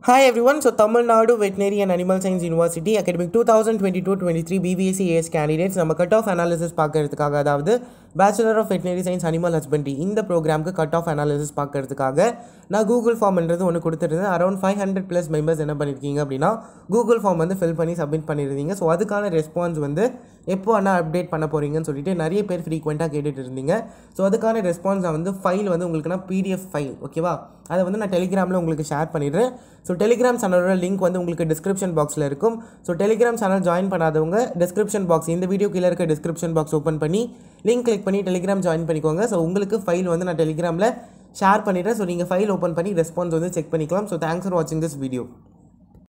Hi everyone, so Tamil Nadu Veterinary and Animal Science University Academic 2022-23 BVSC AS candidates நம்ம cut off analysis பார்க்கறதுக்காக அதாவது bachelor of veterinary science animal husbandry இந்த ப்ரோக்ராமுக்கு cut off analysis பார்க்கறதுக்காக நான் Google ஃபார்ம்ன்றது ஒன்று கொடுத்துருந்தேன் around five hundred plus members என்ன பண்ணியிருக்கீங்க அப்படின்னா கூகுள் ஃபார்ம் வந்து ஃபில் பண்ணி சப்மிட் பண்ணியிருந்தீங்க ஸோ அதுக்கான ரெஸ்பான்ஸ் வந்து எப்போ ஆனால் அப்டேட் பண்ண போகிறீங்கன்னு சொல்லிட்டு நிறைய பேர் ஃப்ரீக்வெண்ட்டாக கேட்டுட்டு இருந்தீங்க ஸோ அதுக்கான ரெஸ்பான்ஸ் நான் வந்து ஃபைல் வந்து உங்களுக்கு நான் பிடிஎஃப் ஃபைல் ஓகேவா அதை வந்து நான் டெலிகிராமில் உங்களுக்கு ஷேர் பண்ணிடுறேன் ஸோ டெலிகிராம் சேனலோட லிங்க் வந்து உங்களுக்கு டிஸ்கிரிப்ஷன் பாக்ஸில் இருக்கும் ஸோ டெலிகிராம் சேனல் ஜாயின் பண்ணாதவங்க டிஸ்கிரிப்ஷன் பாக்ஸ் இந்த வீடியோ கீழே இருக்க டிஸ்கிரிப்ஷன் பாக்ஸ் ஓப்பன் பண்ணி லிங்க் கிளிக் பண்ணி டெலிகிராம் ஜாயின் பண்ணிக்கோங்க ஸோ உங்களுக்கு ஃபைல் வந்து நான் டெலிகிராமில் ஷேர் பண்ணிடுறேன் ஸோ நீங்கள் ஃபைல் ஓப்பன் பண்ணி ரெஸ்பான்ஸ் வந்து செக் பண்ணிக்கலாம் ஸோ தேங்க்ஸ் ஃபார் வாட்சிங் திஸ் வீடியோ